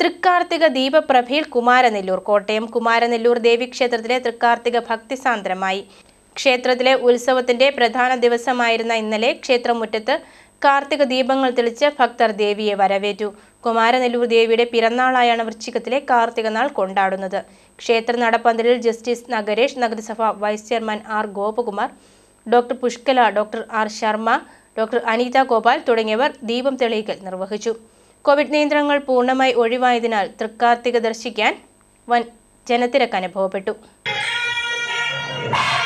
തൃക്കാർത്തിക ദീപപ്രഭയിൽ കുമാരനെല്ലൂർ കോട്ടയം കുമാരനെല്ലൂർ ദേവീക്ഷേത്രത്തിലെ തൃക്കാർത്തിക ഭക്തിസാന്ദ്രമായി ക്ഷേത്രത്തിലെ ഉത്സവത്തിന്റെ പ്രധാന ദിവസമായിരുന്ന ഇന്നലെ ക്ഷേത്രമുറ്റത്ത് കാർത്തിക ദീപങ്ങൾ തെളിച്ച് ഭക്തർ ദേവിയെ വരവേറ്റു കുമാരനെല്ലൂർ ദേവിയുടെ പിറന്നാളായാണ് വൃശ്ചികത്തിലെ കാർത്തിക നാൾ കൊണ്ടാടുന്നത് ക്ഷേത്ര നടപ്പന്തലിൽ ജസ്റ്റിസ് നഗരേഷ് നഗരസഭ vice chairman R Gopakumar doctor Pushkala doctor R Sharma doctor Aneetha Gopal തുടങ്ങിയവർ ദീപം തെളിയിക്കൽ നിർവഹിച്ചു കോവിഡ് നിയന്ത്രണങ്ങൾ പൂർണ്ണമായി ഒഴിവായതിനാൽ തൃക്കാർത്തിക ദർശിക്കാൻ വൻ ജനത്തിരക്ക് അനുഭവപ്പെട്ടു